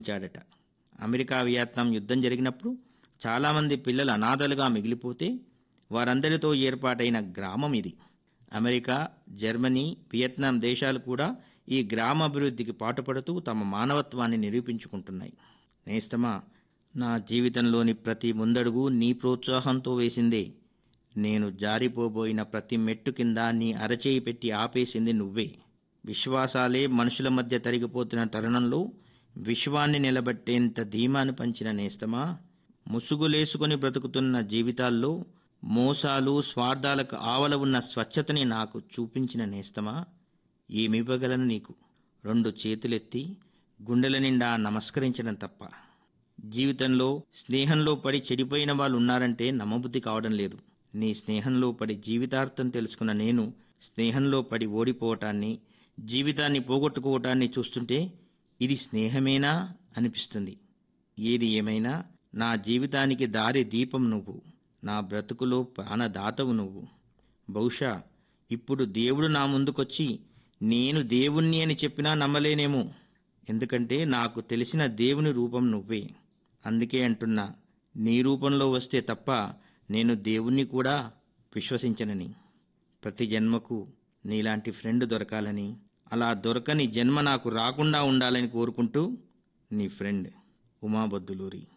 ఇచ్చాడట America Vietnam యుద్ధం జరిగినప్పుడు చాలామంది పిల్లలు అనాథలుగా మిగిలిపోతే వారందరితో ఏర్పాటైన గ్రామం ఇది అమెరికా జర్మనీ వియత్నాం దేశాలు కూడా ఈ గ్రామ అభివృద్ధికి పాటుపడుతూ తమ మానవత్వాన్ని నిరూపించుకుంటున్నాయి నేస్తమా నా జీవితంలోని ప్రతి ముందడుగు నీ ప్రోత్సాహంతో వేసిందే నేను జారిపోబోయిన ప్రతి మెట్టు కింద నీ అరచేయి పెట్టి ఆపేసింది నువ్వే విశ్వాసాలే మనుషుల మధ్య తరిగిపోతున్న తరుణంలో విశ్వాన్ని నిలబట్టేంత ధీమాను పంచిన నేస్తమా ముసుగులేసుకొని బ్రతుకుతున్న జీవితాల్లో మోసాలు స్వార్థాలకు ఆవల ఉన్న స్వచ్ఛతని నాకు చూపించిన నేస్తమా ఏమివ్వగలను నీకు రెండు చేతులెత్తి గుండెల నిండా నమస్కరించడం తప్ప జీవితంలో స్నేహంలో పడి చెడిపోయిన వాళ్ళు ఉన్నారంటే నమ్మబుద్ధి కావడం లేదు నీ స్నేహంలో పడి జీవితార్థం తెలుసుకున్న నేను స్నేహంలో పడి ఓడిపోవటాన్ని జీవితాన్ని పోగొట్టుకోవటాన్ని చూస్తుంటే ఇది స్నేహమేనా అనిపిస్తుంది ఏది ఏమైనా నా జీవితానికి దారి దీపం నువ్వు నా బ్రతుకులో ప్రాణదాతవు నువ్వు బహుశా ఇప్పుడు దేవుడు నా ముందుకొచ్చి నేను దేవుణ్ణి అని చెప్పినా నమ్మలేనేమో ఎందుకంటే నాకు తెలిసిన దేవుని రూపం నువ్వే అందుకే అంటున్నా నీ రూపంలో వస్తే తప్ప నేను దేవుణ్ణి కూడా విశ్వసించనని ప్రతి జన్మకు నీలాంటి ఫ్రెండ్ దొరకాలని అలా దొరకని జన్మ నాకు రాకుండా ఉండాలని కోరుకుంటూ నీ ఫ్రెండ్ ఉమాబద్దులూరి